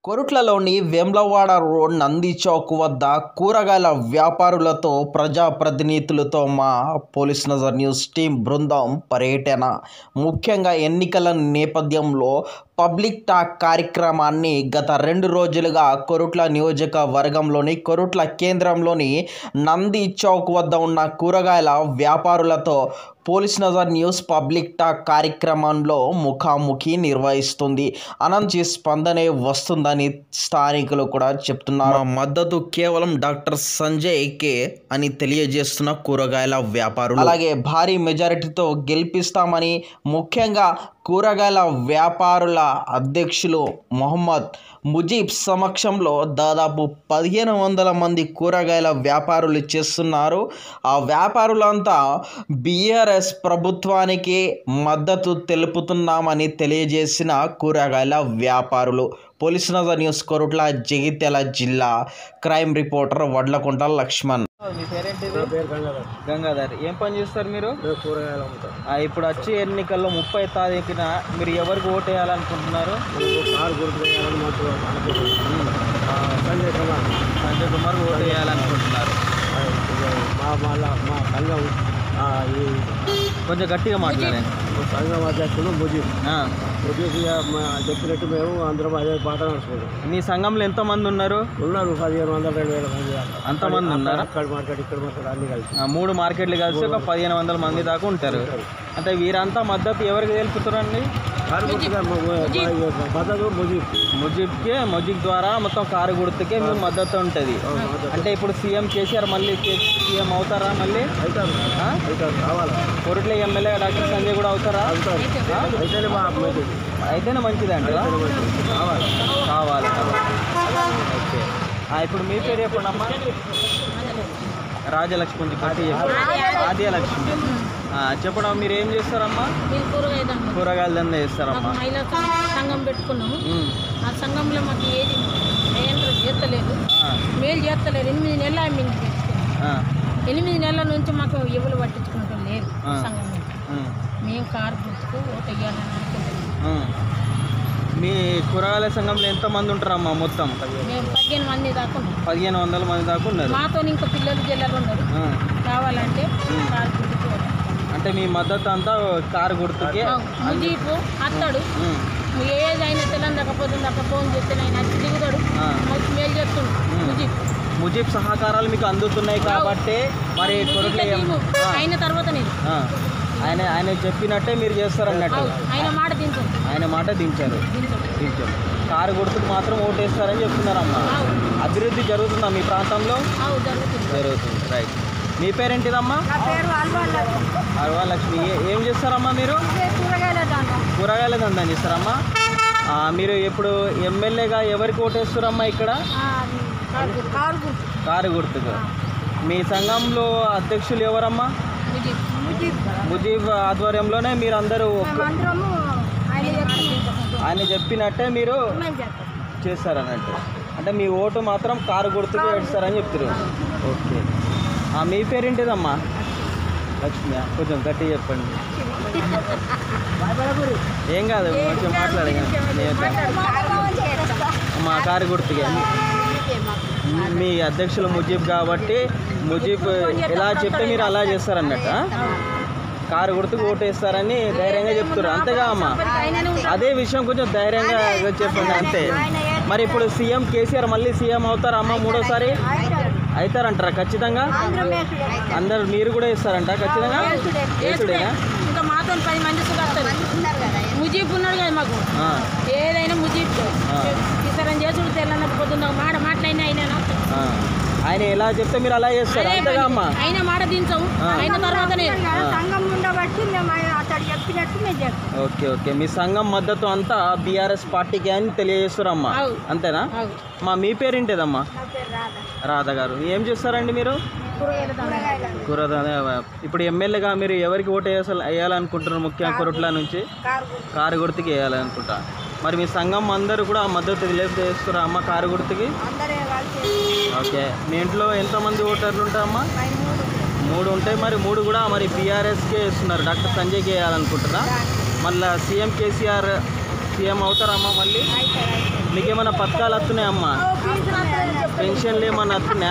కొరుట్లలోని Vemulawada road Nandi Chowk వద్ద కూరగాయల వ్యాపారులతో ప్రజాప్రతినిధులతో మా పోలీస్ నజర్ న్యూస్ టీం బృందం పర్యటన ముఖ్యంగా ఎన్నికల నేపథ్యంలో పబ్లిక్ టాక్ కార్యక్రమాన్ని గత రెండు రోజులుగా కొరుట్ల నియోజకవర్గంలోని కొరుట్ల కేంద్రంలోని నంది చౌక్ వద్ద ఉన్న కూరగాయల వ్యాపారులతో police Nazar news public talk కార్యక్రమంలో ముఖాముఖి నిర్వహిస్తుంది అనంచి స్పందనే వస్తుందని స్థానికులు కూడా చెప్తున్నారు మా మద్దతు కేవలం డాక్టర్ సంజయ్ కే అని తెలియజేస్తున్న కూరగాయల వ్యాపారులు అలాగే భారీ మెజారిటీతో గెలిపిస్తామని ముఖ్యంగా కూరగాయల వ్యాపారుల అధ్యక్షులు మొహమ్మద్ ముజీబ్ సమక్షంలో దాదాపు పదిహేను వందల మంది కూరగాయల వ్యాపారులు చేస్తున్నారు ఆ వ్యాపారులంతా బీఆర్ఎస్ ప్రభుత్వానికి మద్దతు తెలుపుతున్నామని తెలియజేసిన కూరగాయల వ్యాపారులు పోలీస్ నగర్ న్యూస్ కొరుట్ల జగిత్యాల జిల్లా క్రైమ్ రిపోర్టర్ వడ్లకుంట లక్ష్మణ్ మీ పేరేంటిది నా పేరు గంగాధర్ గంగాధర్ ఏం పని చేస్తారు మీరు నేను కూరగాయలు అమ్ముతాను ఆ, ఇప్పుడు వచ్చే ఎన్నికల్లో ముప్పై తారీఖున మీరు ఎవరికి ఓటు వేయాలనుకుంటున్నారు నేను కారు గుర్తు వేయాలని మాకు అనుకుంటున్నాను ఆ, సంజయ్ కుమార్ సంజయ్ కుమార్ ఓటు వేయాలనుకుంటున్నారు ఆ, ఇది మా మళ్ళా మా సంఘం ఆ, ఈ కొంచెం గట్టిగా మాట్లాడండి సంఘం అధ్యక్షుడు ముజీబ్ ఆ, ముజీబ్ ఇక మా చెప్పినట్టు మేము అందరం అదే పాట నడుచుకుంటాం మీ సంఘంలో ఎంతమంది ఉన్నారు ఉన్నారు పదిహేను వందల రెండు వేల మంది దాకా. అంతమంది ఉన్నారా? అక్కడ మార్కెట్ ఇక్కడ మార్కెట్ అన్ని కలిసి ఆ, మూడు మార్కెట్లు కలిసి ఒక పదిహేను వందల మంది దాకా ఉంటారు అంటే వీరంతా మద్దతు ఎవరికి తెలుపుతారండి కారు గుర్తుగా మా- మా- మా మద్దతు ముజీబ్ ముజీబ్కే ముజీబ్ ద్వారా మొత్తం కారు గుర్తుకే మీకు మద్దతు ఉంటుంది ఆ, మద్దతు అంటే ఇప్పుడు సీఎం కేసీఆర్ మళ్ళీ సీఎం అవుతారా మళ్ళీ అవుతారు ఆ? అవుతారు కావాలా కోరుట్ల ఎమ్మెల్యే డాక్టర్ సంజయ్ కూడా అవుతారా అవుతారు అయితేనే మా అమ్మాయి అయితేనే మంచిది అంటారా కావాలి కావాలి ఓకే ఆ, ఇప్పుడు మీ పేరు చెప్పండి అమ్మా రాజలక్ష్మి నుంచి కట్టి చెప్పండి ఆద్యలక్ష్మి ఆ, చెప్పండి అమ్మా, మీరు ఏం చేస్తారమ్మా మేము కూరగాయ దండం కూరగాయల దందా చేస్తారమ్మా మాకు మహిళా సంఘం- సంఘం పెట్టుకున్నాము ఉమ్. ఆ సంఘంలో మాకు ఏది ఏంటో చేస్తలేదు ఆ, మేలు చేస్తలేదు ఎనిమిది నెలలు ఆమె ఇంటికి పెట్టుకున్నాం ఆ, ఎనిమిది నెలల నుంచి మాకు ఎవరు పట్టించుకుంటాం లేదు ఆ. సంఘం నుంచి ఉమ్, మేము కారు గుర్తుకు ఓటు వేయాలని అనుకుంటున్నాం ఉమ్. మీ కూరగాయల సంఘంలో ఎంతమంది ఉంటారమ్మా మొత్తం మేము పదిహేను మంది దాకా ఉన్నాం పదిహేను వందల మంది దాకా ఉన్నారు మాతో ఇంకా పిల్లలు జిల్లలు ఉన్నారు ఆ, కావాలంటే కారు గుర్తుకు ఓటు. అంటే మీ మద్దతు అంతా కారు గుర్తుకే ఆ, ముజీపు అత్తాడు ఉమ్, ఏదైనా తెల్లందకపోతే దాకా ఫోన్ చేస్తే ఆయన వచ్చి దిగుతాడు ఆ. మాకు మేలు చేస్తుండు ముజీబ్ ముజీబ్ సహకారాలు మీకు అందుతున్నాయి కాబట్టి మరి కొరట్ల ఎం- ఆ, అయిన తర్వాత నేను ఆ. ఆయన ఆయన చెప్పినట్టే మీరు చేస్తారన్నట్టు ఆయన మాట దించండి ఆయన మాట దించారు దించండి దించారు కారు గుర్తుకు మాత్రం ఓటేస్తారని చెప్తున్నారమ్మా అవు అభివృద్ధి జరుగుతుందా మీ ప్రాంతంలో అవు జరుగుతుంది జరుగుతుంది రైట్ మీ పేరేంటిదమ్మా నా పేరు అరవా లక్ష్మి ఏ- ఏం చేస్తారమ్మా మీరు కూరగాయల దండ కూరగాయల దందా చేస్తారమ్మా ఆ, మీరు ఇప్పుడు ఎమ్మెల్యేగా ఎవరికి ఓటేస్తారమ్మా ఇక్కడ కారు గుర్తు కారు గుర్తుకు మీ సంఘంలో అధ్యక్షులు ఎవరమ్మా ముజీబ్ ముజీబ్ ముజీబ్ ఆధ్వర్యంలోనే మీరు అందరూ ఒక్క- అందరము ఆయన ఆయన చెప్పినట్టే మీరు చేస్తారన్నట్టు అంటే మీ ఓటు మాత్రం కారు గుర్తుకు వేస్తారని చెప్తారు ఓకే ఆ, మీ పేరేంటిదమ్మా లక్ష్మి కొంచెం గట్టి చెప్పండి ఏం కాదు కొంచెం మాట్లాడగా మా కారు గుర్తుకే మీ అధ్యక్షులు ముజీబ్ కాబట్టి ముజీబ్ ఎలా చెప్తే మీరు అలా చేస్తారన్నట్ట కారు గుర్తుకు ఓటేస్తారని ధైర్యంగా చెప్తారు అంతేగా అమ్మా అదే విషయం కొంచెం ధైర్యంగా చెప్పండి అంతే మరి ఇప్పుడు సీఎం కేసీఆర్ మళ్ళీ సీఎం అవుతారా అమ్మ మూడోసారి అవుతారంటారా ఖచ్చితంగా అందరు మీరు కూడా ఇస్తారంట ఖచ్చితంగా వేసుడేనా ఇంకా మాతో పది మంది సుగస్తారు ముజీబ్ ఉన్నాడు కదా మాకు ఆ, ఏదైనా ముజీబ్ ఆ. ఇతరం చేసుడు తెల్లన్నది పొద్దున్న మాట మాట్లాడినా అయినా ఆ. ఆయన ఎలా చెప్తే మీరు అలా చేస్తారు అంతేగా అమ్మా అయినా మాట దించము ఆ. అయిన తర్వాతనే సంఘం ఉండబట్టి మేము ఆయన అతడు చెప్పినట్టు మేము చెప్తాం ఓకే ఓకే మీ సంఘం మద్దతు అంతా బీఆర్ఎస్ పార్టీకి అని తెలియజేస్తారమ్మా అవు. అంతేనా అవు. మా మీ పేరేంటిదమ్మా రాధా గారు ఏం చేస్తారండి మీరు కూరగాయల దండ. కూర ఇప్పుడు ఎమ్మెల్యేగా మీరు ఎవరికి ఓటు వేయాల వేయాలనుకుంటున్నారు ముఖ్యంగా కొరట్ల నుంచి కారు గుర్తుకి వేయాలనుకుంటా మరి మీ సంఘం అందరూ కూడా మద్దతు తెలియజేస్తారా అమ్మ కారు గుర్తుకి అందరే కలిసి ఓకే మీ ఇంట్లో ఎంతమంది ఓటర్లు ఉంటారమ్మా మూడు ఉంటాయి మరి మూడు కూడా మరి బీఆర్ఎస్కే ఇస్తున్నారు డాక్టర్ సంజయ్కి వేయాలనుకుంటున్నా మళ్ళీ సీఎం కేసీఆర్ సీఎం అవుతారమ్మా మళ్ళీ మీకు ఏమైనా పథకాలు వస్తున్నాయమ్మా పెన్షన్లు ఏమన్నా వస్తున్నాయా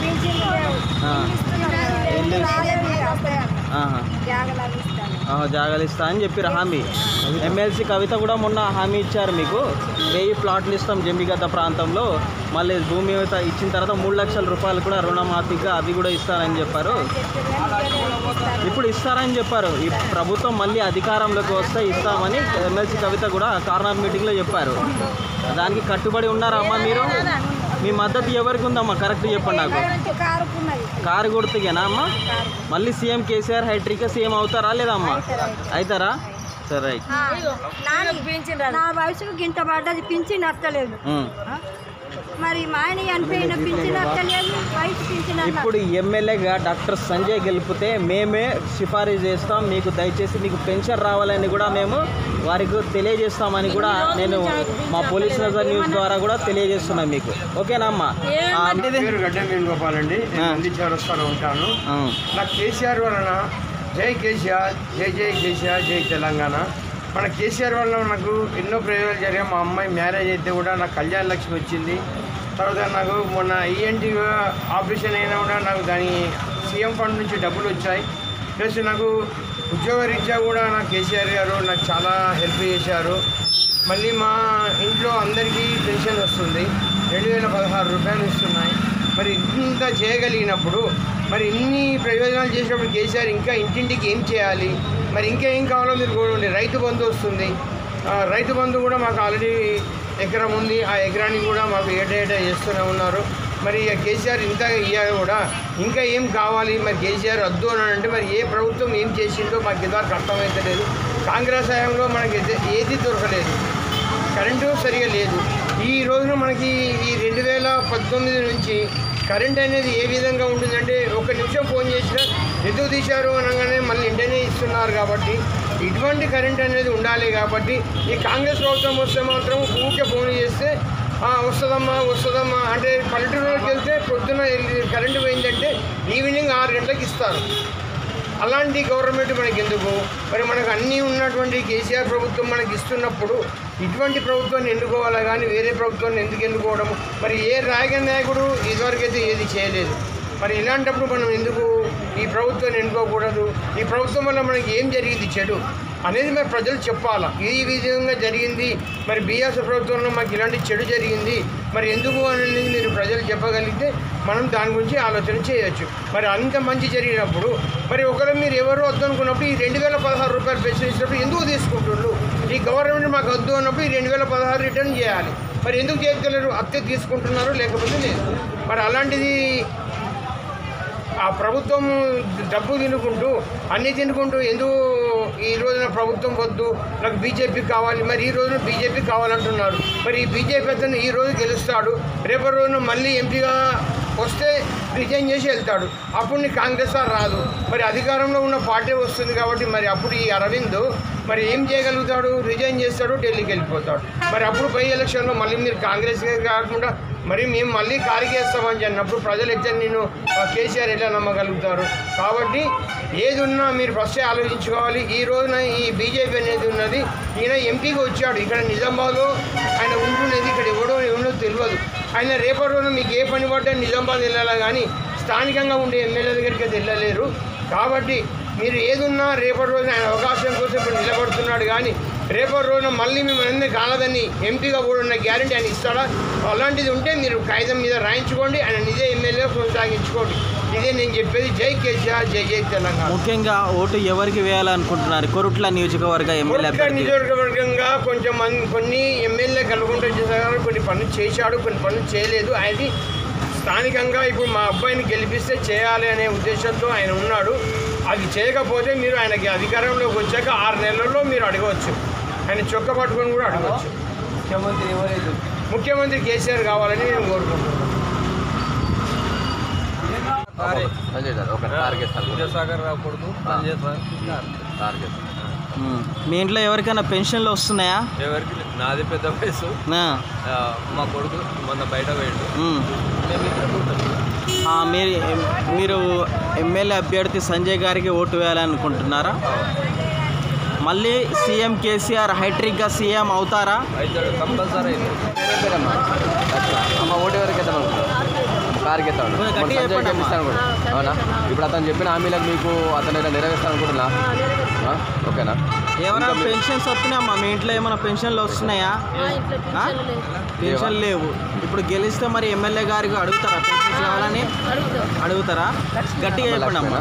ఆ. ఇల్లు ఆహా. ఆహా, జాగాలు ఇస్తా అని చెప్పారు హామీ ఎమ్మెల్సీ కవిత కూడా మొన్న హామీ ఇచ్చారు మీకు వెయ్యి ప్లాట్లు ఇస్తాం జంబిగద్ద ప్రాంతంలో మళ్ళీ భూమి ఇత- ఇచ్చిన తర్వాత మూడు లక్షల రూపాయలు కూడా రుణమాఫీగా అవి కూడా ఇస్తారని చెప్పారు ఇప్పుడు ఇస్తారని చెప్పారు ఈ ప్రభుత్వం మళ్ళీ అధికారంలోకి వస్తే ఇస్తామని ఎమ్మెల్సీ కవిత కూడా కార్నర్ మీటింగ్లో చెప్పారు దానికి కట్టుబడి ఉన్నారా అమ్మా మీరు మీ మద్దతు ఎవరికి ఉందమ్మా కరెక్ట్ చెప్పండి నాకు కారు గుర్తుకేనా అమ్మా మళ్ళీ సీఎం కేసీఆర్ హైట్రిక్ సీఎం అవుతారా లేదా అమ్మా అవుతారా సరే రైట్ నా వయసుకు గింత పడ్డది పింఛన్ వస్తలేదు ఉమ్. మరి మా ఆయన చనిపోయిన పింఛన్ వస్తలేదు వయసు పింఛన్ అన్న. ఇప్పుడు ఎమ్మెల్యేగా డాక్టర్ సంజయ్ గెలిపితే మేమే సిఫారసు చేస్తాం మీకు దయచేసి మీకు పెన్షన్ రావాలని కూడా మేము వారికి తెలియజేస్తామని కూడా నేను మా పోలీస్ నజర్ న్యూస్ ద్వారా కూడా తెలియజేస్తున్నాం మీకు ఓకేనా అమ్మా ఆ, పేరు గడ్డం వేణుగోపాల్ అండి నేను ఆ. నంది చౌరస్తాలో ఉంటాను ఆ, నాకు కేసీఆర్ వలన జై కేసీఆర్ జై జై కేసీఆర్ జై తెలంగాణ మన కేసీఆర్ వల్ల నాకు ఎన్నో ప్రయోజనాలు జరిగాయి మా అమ్మాయి మ్యారేజ్ అయితే కూడా నాకు కళ్యాణ లక్ష్మి వచ్చింది తర్వాత నాకు మొన్న ఈఎన్టీ ఆపరేషన్ అయినా కూడా నాకు దాని సీఎం ఫండ్ నుంచి డబ్బులు వచ్చాయి ప్లస్ నాకు ఉద్యోగరీత్యా కూడా నాకు కేసీఆర్ గారు నాకు చాలా హెల్ప్ చేశారు మళ్ళీ మా ఇంట్లో అందరికీ పెన్షన్ వస్తుంది రెండు వేల పదహారు రూపాయలు ఇస్తున్నాయి మరి ఇంత చేయగలిగినప్పుడు మరి ఇన్ని ప్రయోజనాలు చేసినప్పుడు కేసీఆర్ ఇంకా ఇంటింటికి ఏం చేయాలి మరి ఇంకా ఏం కావాలో మీరు చూడండి రైతు బంధు వస్తుంది ఆ, రైతు బంధు కూడా మాకు ఆల్రెడీ ఎకరం ఉంది ఆ ఎకరానికి కూడా మాకు ఏటా చేస్తూనే ఉన్నారు మరి ఇక కేసీఆర్ ఇంత ఇయ్యాలి కూడా ఇంకా ఏం కావాలి మరి కేసీఆర్ వద్దు అని అంటే మరి ఏ ప్రభుత్వం ఏం చేసిందో మాకు ఇంతవరకు అర్థమవుతలేదు కాంగ్రెస్ హయాంలో మనకి ఏది- ఏది దొరకలేదు కరెంటు సరిగా లేదు ఈ రోజున మనకి ఈ రెండు వేల పద్దెనిమిది నుంచి కరెంట్ అనేది ఏ విధంగా ఉంటుందంటే ఒక నిమిషం ఫోన్ చేసినా ఎందుకు తీశారు అనగానే మళ్ళీ ఇంటనే ఇస్తున్నారు కాబట్టి ఇటువంటి కరెంట్ అనేది ఉండాలి కాబట్టి ఈ కాంగ్రెస్ ప్రభుత్వం వస్తే మాత్రం ఊరికే ఫోన్ చేస్తే "ఆ, వస్తుందమ్మా వస్తుందమ్మా అంటే పల్లెటూరులోకి వెళ్తే పొద్దున వెళ్ళి- కరెంటు పోయిందంటే ఈవినింగ్ ఆరు గంటలకు ఇస్తారు అలాంటి గవర్నమెంట్ మనకి ఎందుకు మరి మనకు అన్నీ ఉన్నటువంటి కేసీఆర్ ప్రభుత్వం మనకి ఇస్తున్నప్పుడు ఇటువంటి ప్రభుత్వాన్ని ఎన్నుకోవాలా కానీ వేరే ప్రభుత్వాన్ని ఎందుకు ఎన్నుకోవడం మరి ఏ రాజకీయ నాయకుడు ఇదివరకైతే ఏది చేయలేదు మరి ఇలాంటప్పుడు మనం ఎందుకు ఈ ప్రభుత్వాన్ని ఎన్నుకోకూడదు ఈ ప్రభుత్వం వల్ల మనకి ఏం జరిగింది చెడు అనేది మరి ప్రజలు చెప్పాలా ఈ విధంగా జరిగింది మరి బీఆర్ఎస్ ప్రభుత్వంలో మాకు ఇలాంటి చెడు జరిగింది మరి ఎందుకు అనేది మీరు ప్రజలు చెప్పగలిగితే మనం దాని గురించి ఆలోచన చేయొచ్చు మరి అంత మంచి జరిగినప్పుడు మరి ఒకరు మీరు ఎవరు వద్దు అనుకున్నప్పుడు ఈ రెండు వేల పదహారు రూపాయలు పెన్షన్ ఇచ్చినప్పుడు ఎందుకు తీసుకుంటున్నారు ఈ గవర్నమెంట్ మాకు వద్దు అన్నప్పుడు ఈ రెండు వేల పదహారు రిటర్న్ చేయాలి మరి ఎందుకు చేయగలరు అత్తే తీసుకుంటున్నారు లేకపోతే లేదు మరి అలాంటిది ఆ ప్రభుత్వం డబ్బు తినుకుంటూ అన్నీ తినుకుంటూ ఎందుకు ఈ రోజున ప్రభుత్వం వద్దు నాకు బీజేపీ కావాలి మరి ఈ రోజున బీజేపీ కావాలంటున్నారు మరి ఈ బీజేపీ అతను ఈ రోజు గెలుస్తాడు రేపటి రోజున మళ్ళీ ఎంపీగా వస్తే రిజైన్ చేసి వెళ్తాడు అప్పుడు నీ కాంగ్రెస్ ఆ రాదు మరి అధికారంలో ఉన్న పార్టీ వస్తుంది కాబట్టి మరి అప్పుడు ఈ అరవింద్ మరి ఏం చేయగలుగుతాడు రిజైన్ చేస్తాడు ఢిల్లీకి వెళ్ళిపోతాడు మరి అప్పుడు పై ఎలక్షన్లో మళ్ళీ మీరు కాంగ్రెస్ కాకుండా మరి మేము మళ్ళీ కారికేస్తామని చెప్పినప్పుడు ప్రజలు ఎట్లా నేను ఆ, కేసీఆర్ ఎట్లా నమ్మగలుగుతారు కాబట్టి ఏది ఉన్నా మీరు ఫస్ట్ ఆలోచించుకోవాలి ఈ రోజున ఈ బీజేపీ అనేది ఉన్నది ఈయన ఎంపీకి వచ్చాడు ఇక్కడ నిజామాబాద్లో ఆయన ఉంటున్నది ఇక్కడ ఎవడో ఎవడో తెలియదు ఆయన రేపటి రోజున మీకు ఏ పని పడ్డా నిజామాబాద్ వెళ్ళాలా కానీ స్థానికంగా ఉండే ఎమ్మెల్యే దగ్గరికి అయితే వెళ్ళలేరు కాబట్టి మీరు ఏదున్నా రేపటి రోజున ఆయన అవకాశం కోసం ఇప్పుడు నిలబడుతున్నాడు కానీ రేపటి రోజున మళ్ళీ మేము అన్నీ కాలదని ఎంపీగా కూడా ఉన్న గ్యారంటీ ఆయన ఇస్తాడా అలాంటిది ఉంటే మీరు కాగితం మీద రాయించుకోండి ఆయన నిజే ఎమ్మెల్యే కొనసాగించుకోండి ఇదే నేను చెప్పేది జై కేసీఆర్ జై జై తెలంగాణ ముఖ్యంగా ఓటు ఎవరికి వేయాలనుకుంటున్నారు కొరుట్ల నియోజకవర్గ ఎమ్మెల్యే కొత్త అభ్యర్థి నియోజకవర్గంగా కొంచెం మంది కొన్ని ఎమ్మెల్యే కలుగుంటూ చేశారు కొన్ని పనులు చేశాడు కొన్ని పనులు చేయలేదు అది స్థానికంగా ఇప్పుడు మా అబ్బాయిని గెలిపిస్తే చేయాలి అనే ఉద్దేశంతో ఆయన ఉన్నాడు అది చేయకపోతే మీరు ఆయనకి అధికారంలోకి వచ్చాక ఆరు నెలల్లో మీరు అడగవచ్చు ఆయన చొక్క పట్టుకొని కూడా అడగవచ్చు ముఖ్యమంత్రి ఎవరైతే ముఖ్యమంత్రి కేసీఆర్ కావాలని నేను కోరుకుంటున్నాను విద్యాసాగర్ రావు కొడుకు టార్గెట్ మీ ఇంట్లో ఎవరికైనా పెన్షన్లు వస్తున్నాయా ఎవరికి లే- నాది పెద్ద వయసు ఆ, ఆ, మా కొడుకు మొన్న బయట పోయిండు ఉమ్. ఆ, మీరు మీరు ఎమ్మెల్యే అభ్యర్థి సంజయ్ గారికి ఓటు వేయాలనుకుంటున్నారా మళ్ళీ సీఎం కేసీఆర్ హైట్రిక్గా సీఎం అవుతారా అవుతాడు కంపల్సరీ అవుతాడు పేరే పేరమ్మా అచ్చా. అమ్మ ఓటు ఎవరికి వేద్దాం అనుకుంటున్నాం కార్కి వేస్తాడు కొంచెం గట్టిగా చెప్పండి అమ్మా. చెప్పిస్తాను కూడా అవునా ఇప్పుడు అతను చెప్పిన హామీలకు మీకు అతను ఏదైనా నెరవేర్స్తాను అనుకుంటున్నా ఆ? ఓకేనా ఏమైనా పెన్షన్స్ వస్తున్నాయమ్మా మీ ఇంట్లో ఏమైనా పెన్షన్లు వస్తున్నాయా ఆ? పెన్షన్ లేవు ఇప్పుడు గెలిస్తే మరి ఎమ్మెల్యే గారికి అడుగుతారా పెన్షన్స్ కావాలని అడుగుతారా గట్టిగా చెప్పండి అమ్మా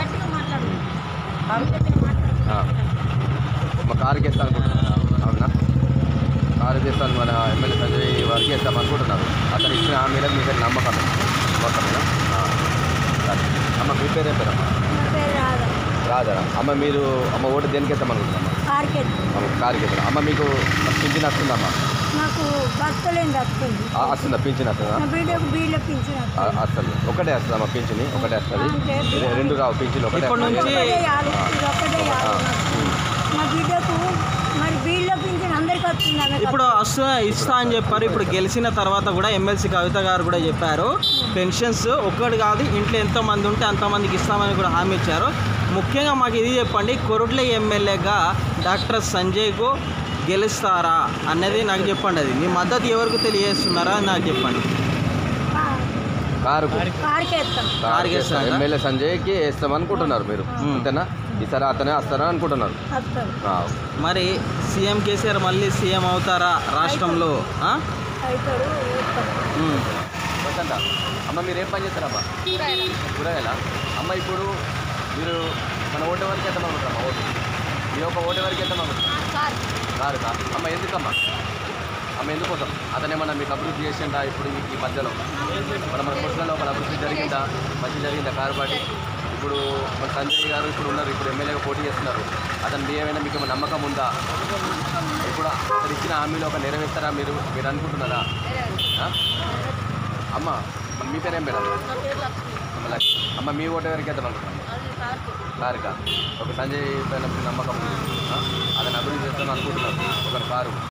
ఆ. మా కార్కి వేస్తాను అనుకుంటున్నాను అవునా కారు చేస్తాను మన ఎమ్మెల్యే సంజయ్ వారికి వేస్తాం అనుకుంటున్నారు అతను ఇచ్చిన హామీలకు మీకు నమ్మకం మొత్తమేనా ఆ. సరే. అమ్మ మీ పేరే పేరమ్మా నా పేరు రాదా రాదరా అమ్మ మీరు అమ్మ ఓటు దేనికి వేస్తాం అనుకుంటున్నామ్మా కార్కెట్ అమ్మ కార్కి వేస్తాం అమ్మ మీకు పింఛన్ వస్తుందమ్మా నాకు భర్తలేని వస్తుంది ఆ, వస్తుందా పింఛన్ వస్తుందా నా బిడ్డకు బీళ్ళ పింఛన్ ఆ, వస్తుంది ఒకటే వస్తుంది అమ్మ పింఛని ఒకటే వస్తుంది రె- రెండు రావు పింఛన్ ఒకటే ఇప్పటి వస్తుంది. నుంచి ఒకటే యాలు ఇది ఒకటే యాలు నాకు. మా బిడ్డకు మరి బీళ్ళ పింఛన్ అందరికి వస్తుంది ఆమెకు ఇప్పుడు వస్తు ఇస్తా అని చెప్పారు ఇప్పుడు గెలిచిన తర్వాత కూడా ఎమ్మెల్సీ కవిత గారు కూడా చెప్పారు పెన్షన్స్ ఒక్కటి కాదు ఇంట్లో ఎంతమంది ఉంటే అంతమందికి ఇస్తామని కూడా హామీ ఇచ్చారు ముఖ్యంగా మాకు ఇది చెప్పండి కొరుట్ల ఎమ్మెల్యేగా డాక్టర్ సంజయ్కు గెలుస్తారా అన్నది నాకు చెప్పండి అది మీ మద్దతు ఎవరికి తెలియజేస్తున్నారా అని నాకు చెప్పండి కారుకు కార్కి వేస్తాం కార్కి వేస్తారా? ఎమ్మెల్యే సంజయ్కి వేస్తాం అనుకుంటున్నారు మీరు అంతేనా ఈసారి అతనే వస్తారా అనుకుంటున్నారు వస్తాడు ఆ, మరి సీఎం కేసీఆర్ మళ్ళీ సీఎం అవుతారా రాష్ట్రంలో ఆ? అవుతాడు వేస్తాం ఉమ్. వసంత అమ్మ మీరు ఏం పని చేస్తారమ్మా కూరగాయల అమ్మ ఇప్పుడు మీరు మన ఓటు వరకు ఎంత అనుకుంటారమ్మా ఓటు మీ యొక్క ఓటు వరకు ఎంత అనుకుంటారు కారుకా అమ్మ ఎందుకమ్మా అమ్మ ఎందుకోసం అతను ఏమన్నా మీకు అభివృద్ధి చేసిండా ఇప్పుడు ఈ- ఈ మధ్యలో మన మన పురుషులలో మన అభివృద్ధి జరిగిందా మంచి జరిగిందా కారు పార్టీ ఇప్పుడు మన సంజయ్ గారు ఇప్పుడు ఉన్నారు ఇప్పుడు ఎమ్మెల్యేగా పోటీ చేస్తున్నారు అతని మీద ఏమైనా మీకు ఏమైనా నమ్మకం ఉందా ఇప్పుడు అతను ఇచ్చిన హామీలో ఒక నెరవేర్తారా మీరు మీరు అనుకుంటున్నారా ఆ? అమ్మ మరి మీ పేరు ఏం పేరు అమ్మ లక్ష్మి. అమ్మ మీ ఓటు ఎవరికి వేద్దాం అనుకుంటున్నాం కారుకా ఒక సంజయ్ పైన మీకు నమ్మకం ఉంది ఆ? అతను అభివృద్ధి చేస్తాను అనుకుంటున్నారు ఒక కారు